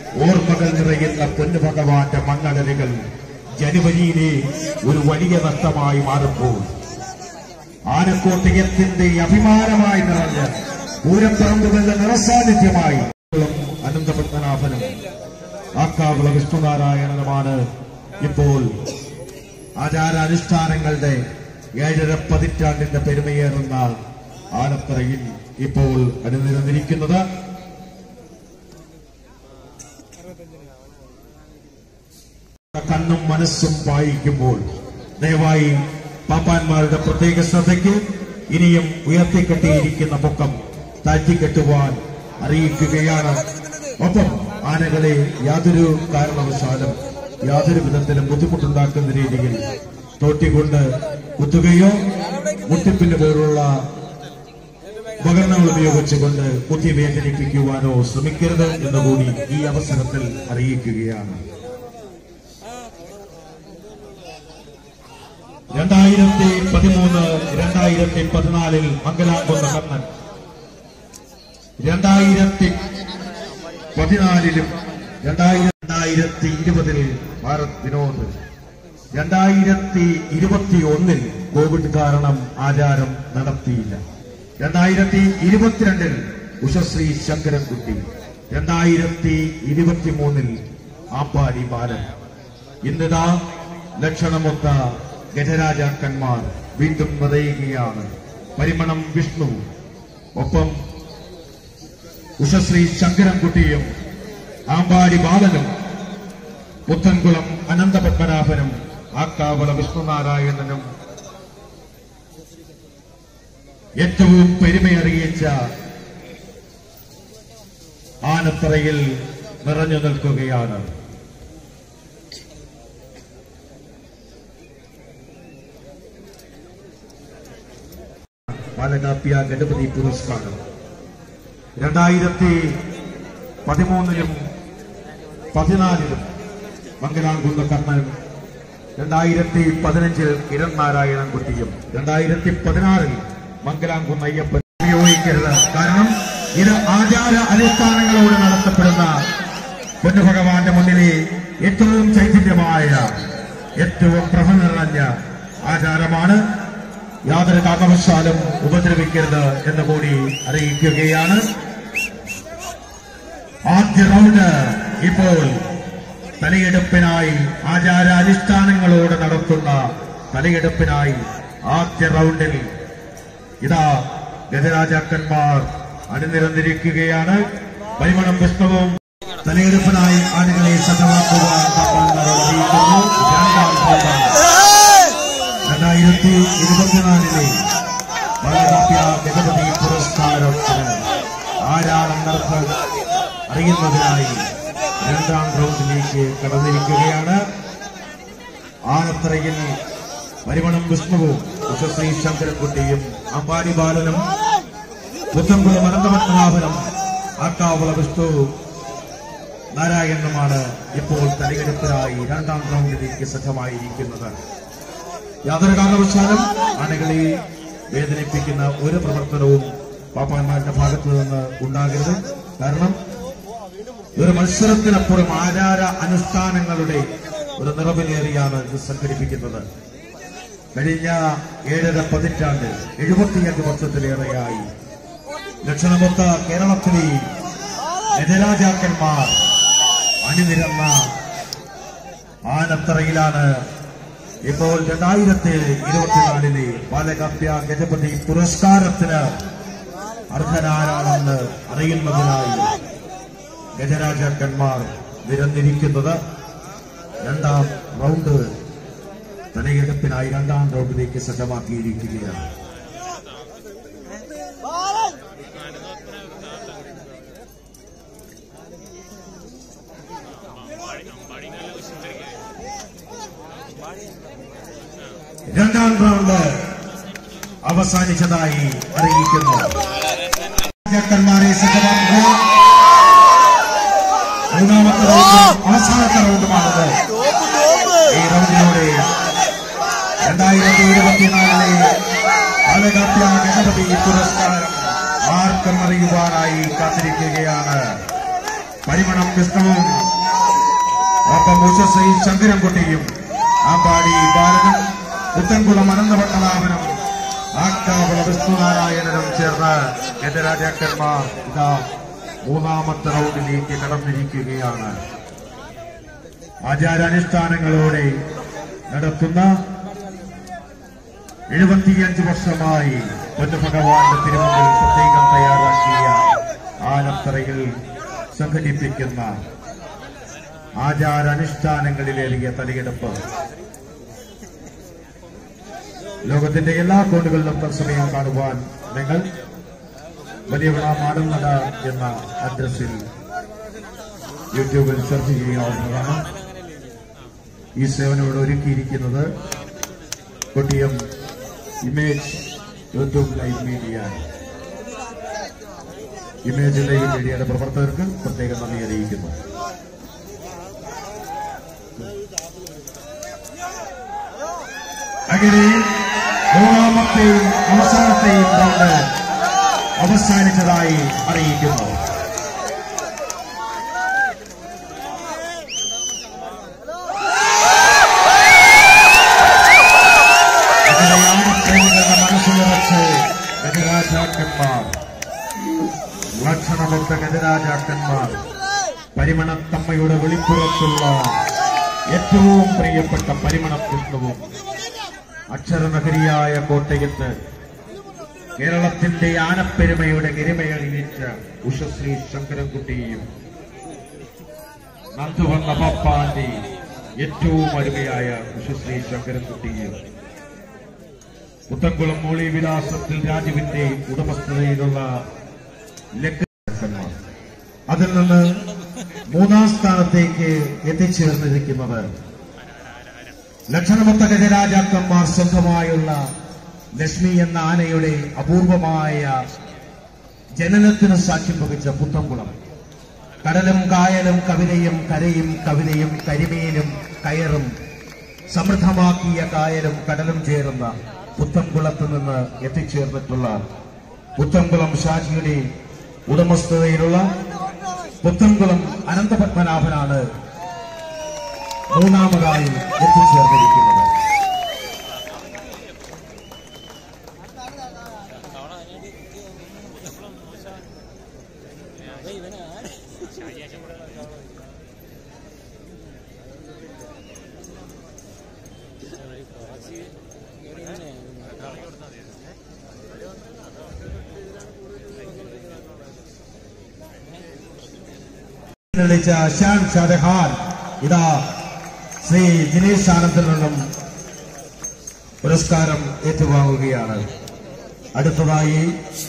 ഓർമ്മകൾ നിറയുന്ന പൊന്നു ഭഗവാന്റെ മണ്ണടലുകൾ ജനുവരിയിലെ ഒരു വലിയ നഷ്ടമായി മാറുമ്പോൾ ആനക്കോട്ടയത്തിന്റെ അഭിമാനമായി നിറഞ്ഞ് പൂരപ്പറമ്പുകളുടെ നിറസാന്നിധ്യമായി അനന്തപത്മനാഭനും ആക്കാവുള വിഷ്ണുനാരായണനുമാണ് ഇപ്പോൾ ആചാരാനുഷ്ഠാനങ്ങളുടെ ഏഴര പതിറ്റാണ്ടിന്റെ പെരുമയേറുന്ന ആലത്തറയിൽ ഇപ്പോൾ അണിനിരന്നിരിക്കുന്നത് കണ്ണും മനസ്സും വായിക്കുമ്പോൾ ദയവായി പാപ്പാന്മാരുടെ പ്രത്യേക ശ്രദ്ധയ്ക്ക് ഇനിയും ഉയർത്തിക്കെട്ടിയിരിക്കുന്ന പൊക്കം താഴ്ത്തിക്കെട്ടുവാൻ അറിയിക്കുകയാണ് ഒപ്പം ആനകളെ യാതൊരു കാരണവശാലും യാതൊരു വിധത്തിലും ബുദ്ധിമുട്ടുണ്ടാക്കുന്ന രീതിയിൽ തോട്ടിക്കൊണ്ട് കുത്തുകയോ മുട്ടിപ്പിന് പോലുള്ള ഉപകരണങ്ങൾ ഉപയോഗിച്ചുകൊണ്ട് കുത്തി വേദനിപ്പിക്കുവാനോ ശ്രമിക്കരുത് എന്നുകൂടി ഈ അവസരത്തിൽ അറിയിക്കുകയാണ് രണ്ടായിരത്തി പതിമൂന്ന് രണ്ടായിരത്തി പതിനാലിൽ മംഗലാംകുന്ന കണ്ണൻ രണ്ടായിരത്തി പതിനാലിലും രണ്ടായിരം രണ്ടായിരത്തി ഇരുപതിൽ ഭാരത് വിനോദ് രണ്ടായിരത്തി ഇരുപത്തി ഒന്നിൽ കോവിഡ് കാരണം ആചാരം നടത്തിയില്ല രണ്ടായിരത്തി ഇരുപത്തിരണ്ടിൽ ഉഷശ്രീ ശങ്കരൻകുട്ടി രണ്ടായിരത്തി ഇരുപത്തിമൂന്നിൽ ആപ്പാടി ബാലൻ ഇന്നിതാ ലക്ഷണമൊത്ത ഗജരാജാക്കന്മാർ വീണ്ടും നിറയുകയാണ് പരിമണം വിഷ്ണു ഒപ്പം ഉഷശ്രീ ശങ്കരൻകുട്ടിയും ആമ്പാടി ബാലനും പുത്തൻകുളം അനന്തപത്മനാഭനും ആക്കാവള വിഷ്ണുനാരായണനും ഏറ്റവും പെരുമയറിയിച്ച ആനത്തറയിൽ നിറഞ്ഞു നിൽക്കുകയാണ് ബാലകാപ്യ ഗണപതി പുരസ്കാരം രണ്ടായിരത്തി പതിമൂന്നിലും പതിനാലിലും മംഗലാംകുന്ന കണ്ണനും രണ്ടായിരത്തി പതിനഞ്ചിൽ കിരൺ നാരായണൻ കുട്ടിയും രണ്ടായിരത്തി പതിനാറിൽ മംഗലാംകുന്ന അയ്യപ്പൻ ഉപയോഗിക്കരുത് കാരണം ഇത് ആചാര അനുഷ്ഠാനങ്ങളോട് നടത്തപ്പെടുന്ന പൊന്നുഭഗവാന്റെ മുന്നിലെ ഏറ്റവും ചൈതന്യമായ ഏറ്റവും പ്രഭ നിറഞ്ഞ ആചാരമാണ് യാതൊരു കാരണവശാലും ഉപദ്രവിക്കരുത് എന്ന് കൂടി അറിയിക്കുകയാണ് ആദ്യ റൗണ്ട് ഇപ്പോൾ തലയെടുപ്പിനായി ആചാരാനുഷ്ഠാനങ്ങളോട് നടത്തുന്ന തലയെടുപ്പിനായി ആദ്യ റൗണ്ടിൽ ഇതാ ഗജരാജാക്കന്മാർ അണിനിരന്നിരിക്കുകയാണ് പരിമളം പുഷ്പവും തലയെടുപ്പിനായി ആളുകളെ സജ്ജമാക്കുവാൻ തപ്പാന്മാരോട് അറിയിക്കുന്നു രണ്ടാം റൗണ്ട് രണ്ടായിരത്തി ഇരുപത്തിനാലിലെ ബാലകാപ്യ ഗണപതി പുരസ്കാരത്തിന് ആരാണെന്നർത്ഥം അറിയുന്നതിനായി രണ്ടാം റൗണ്ടിലേക്ക് കടന്നിരിക്കുകയാണ് ആനത്തറയിൽ പരിമണം വിഷ്ണുവും ഉഷശ്രീ ശങ്കരൻകുട്ടിയും അമ്പാടി ബാലനും പുത്തൻകുളം അനന്തപത്മനാഭനും ആക്കാവുള വിഷ്ണു നാരായണനുമാണ് ഇപ്പോൾ തെരഞ്ഞെടുപ്പിനായി രണ്ടാം റൗണ്ടിലേക്ക് സജ്ജമായിരിക്കുന്നത് യാതൊരു കാരണവശാലും ആനകളെ വേദനിപ്പിക്കുന്ന ഒരു പ്രവർത്തനവും പാപ്പാന്മാരുടെ ഭാഗത്തു നിന്ന് ഉണ്ടാകരുത് കാരണം ഒരു മത്സരത്തിനപ്പുറം ആചാര അനുഷ്ഠാനങ്ങളുടെ ഒരു നിറവിലേറിയാണ് ഇത് സംഘടിപ്പിക്കുന്നത് കഴിഞ്ഞ ഏഴര പതിറ്റാണ്ട് എഴുപത്തിയഞ്ച് വർഷത്തിലേറെയായി ലക്ഷണമൊത്ത കേരളത്തിലെ ഗജരാജാക്കന്മാർ അണിനിരന്ന ആനത്തറയിലാണ് ഇപ്പോൾ രണ്ടായിരത്തി ഇരുപത്തിനാലിലെ ബാലകാപ്യ ഗജപതി പുരസ്കാരത്തിന് അർഹനാരാണെന്ന് അറിയുന്നതിനായി ഗജരാജാക്കന്മാർ നിരന്നിരിക്കുന്നത് രണ്ടാം റൗണ്ട് തലയെടുപ്പിനായി രണ്ടാം റൗണ്ടിലേക്ക് സജ്ജമാക്കിയിരിക്കുകയാണ് രണ്ടാം റൗണ്ട് അവസാനിച്ചതായി അറിയിക്കുന്നു രാജാക്കന്മാരെ സജ്ജമാക്കുക മൂന്നാമത്തെ റൗണ്ടും അവസാനത്തെ റൗണ്ടുമാണത് ഈ റൗണ്ടിലൂടെ രണ്ടായിരത്തി ഇരുപത്തിനാലിലെ ബാലകാപ്യ ഗണപതി പുരസ്കാരം ആർക്കും അറിയുവാനായി കാത്തിരിക്കുകയാണ് പരിമണം വിഷ്ണുവും ഒപ്പം ഉഷശ്രീ ശങ്കരൻകുട്ടിയും ആമ്പാടി ബാലനും പുത്തൻകുളം അനന്തപട്ടനാഭനും ആക്കാവുള വിഷ്ണുനാരായണനും ചേർന്ന് എന്റെ രാജാക്കന്മാർ ഇതാ മൂന്നാമത്തെ റൗണ്ടിലേക്ക് കടന്നിരിക്കുകയാണ് ആചാരാനുഷ്ഠാനങ്ങളോടെ നടത്തുന്ന എഴുപത്തിയഞ്ച് വർഷമായി പൊന്നുഭഗവാന്റെ തിരുമുമ്പിൽ പ്രത്യേകം തയ്യാറാക്കിയ ആനത്തറയിൽ സംഘടിപ്പിക്കുന്ന ആചാരാനുഷ്ഠാനങ്ങളിലേറിയ തലയെടുപ്പ് ലോകത്തിന്റെ എല്ലാ കോണുകളിലും തത്സമയം കാണുവാൻ നിങ്ങൾ വലിയ വിള മാടുന്നട എന്ന അഡ്രസ്സിൽ യൂട്യൂബിൽ സെർച്ച് ചെയ്യാവുന്നതാണ് ഈ സേവനം ഇവിടെ ഒരുക്കിയിരിക്കുന്നത് Kottiyam image YouTube live media image live മീഡിയയുടെ പ്രവർത്തകർക്ക് പ്രത്യേകം നന്ദി അറിയിക്കുന്നു അങ്ങനെ മൂന്നാമത്തെയും അവസാനത്തെയും റൗണ്ട് അവസാനിച്ചതായി അറിയിക്കുന്നു അങ്ങനെയാണ് പ്രേമികളുടെ മനസ്സുറച്ച് ഗജരാജാക്കന്മാർ ലക്ഷണമൊത്ത ഗജരാജാക്കന്മാർ പരിമണത്തമ്മയുടെ വെളിപ്പുറത്തുള്ള ഏറ്റവും പ്രിയപ്പെട്ട പരിമണ കൃഷ്ണവും അക്ഷരനഗരിയായ കോട്ടയത്ത് കേരളത്തിന്റെ ആനപ്പെരുമയുടെ ഗരിമയറിയിച്ച ഉഷശ്രീ ശങ്കരൻകുട്ടിയും നന്ദുവന്ന പപ്പാന്റെ ഏറ്റവും അരുമയായ ഉഷശ്രീ ശങ്കരൻകുട്ടിയും പുത്തൻകുളം മൂളി വിലാസത്തിൽ രാജുവിന്റെ ഉടമസ്ഥതയിലുള്ള ലക്കന്മാർ അതിൽ നിന്ന് മൂന്നാം സ്ഥാനത്തേക്ക് എത്തിച്ചേർന്നിരിക്കുന്നത് ലക്ഷണമൊത്ത ഗജരാജാക്കന്മാർ സ്വന്തമായുള്ള ലക്ഷ്മി എന്ന ആനയുടെ അപൂർവമായ ജനനത്തിന് സാക്ഷ്യം വഹിച്ച പുത്തൻകുളം കടലും കായലും കവിതയും കരയും കവിതയും കരിമീനും കയറും സമൃദ്ധമാക്കിയ കായലും കടലും ചേർന്ന പുത്തൻകുളത്ത് നിന്ന് എത്തിച്ചേർന്നിട്ടുള്ള പുത്തൻകുളം ഷാജിയുടെ ഉടമസ്ഥതയിലുള്ള പുത്തൻകുളം അനന്തപത്മനാഭനാണ് മൂന്നാമതായി എത്തിച്ചേർന്നിരിക്കുന്നത് വിളിച്ച ഷാൻ ഷാജഹാൻ ഇതാ ശ്രീ ജിനേഷ് ആനന്ദിൽ നിന്നും പുരസ്കാരം ഏറ്റുവാങ്ങുകയാണ് അടുത്തതായി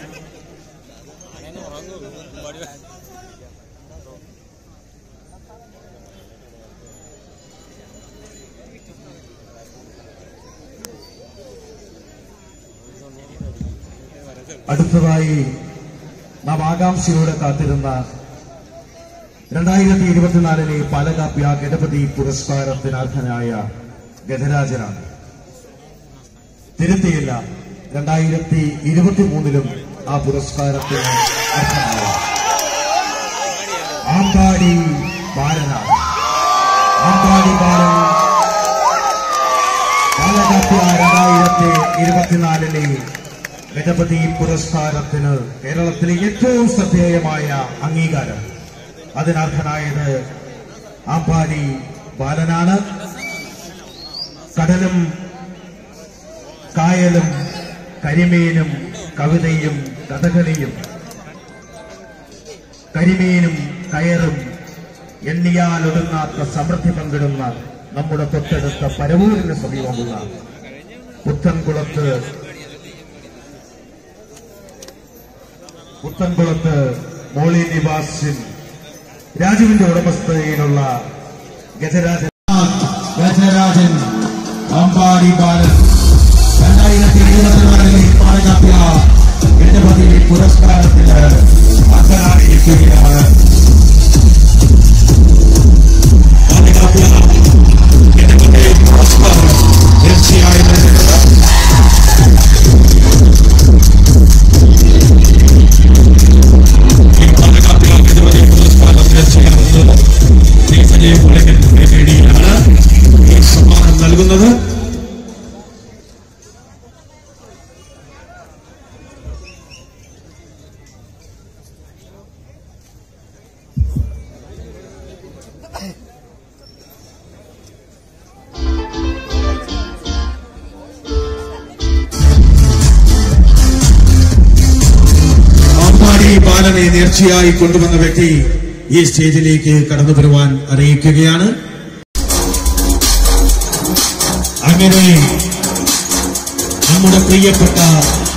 അടുത്തതായി നാം ആകാംക്ഷയോടെ കാത്തിരുന്ന രണ്ടായിരത്തി ഇരുപത്തിനാലിലെ പാലകാപ്യ ഗണപതി പുരസ്കാരത്തിന് അർഹനായ ഗജരാജനാണ് തിരുത്തിയില്ല രണ്ടായിരത്തി ഇരുപത്തിമൂന്നിലും ആ പുരസ്കാരത്തിന് അർഹനായ ആമ്പാടി ബാലനാണ് ആമ്പാടി ബാലൻ പാലകാപ്യ രണ്ടായിരത്തി ഇരുപത്തിനാലിലെ ഗണപതി പുരസ്കാരത്തിന് കേരളത്തിലെ ഏറ്റവും ശ്രദ്ധേയമായ അംഗീകാരം അതിനർഹനായത് ആമ്പാടി ബാലനാണ് കടലും കായലും കരിമീനും കവിതയും കഥകളിയും കരിമീനും കയറും എണ്ണിയാലൊടുങ്ങാത്ത സമൃദ്ധി പങ്കിടുന്ന നമ്മുടെ തൊട്ടടുത്ത പരവൂരിന് സമീപമുള്ള പുത്തൻകുളത്ത് പുത്തൻകുളത്ത് മോളി നിവാസിൻ രാജുവിന്റെ ഉടമസ്ഥതയിലുള്ള ഗജരാജൻ ഗജരാജൻ അമ്പാടി ബാലൻ രണ്ടായിരത്തി ഇരുപത്തിനാലിലെ പാലകാപ്യ ഗണപതി പുരസ്കാരത്തിന് അർഹനായിരിക്കുകയാണ് പാലകാപ്യ ഗണപതി പുരസ്കാരം തീർച്ചയായും ഈ പാലകാപ്യ ഗണപതി പുരസ്കാരം തീർച്ചയായും പുലകൻ വേദിയിലാണ് ഈ സമ്മാനം നൽകുന്നത് അമ്പാടി ബാലനെ നേർച്ചയായി കൊണ്ടുവന്ന വ്യക്തി ഈ സ്റ്റേജിലേക്ക് കടന്നു വരുവാൻ അറിയിക്കുകയാണ് അങ്ങനെ നമ്മുടെ പ്രിയപ്പെട്ട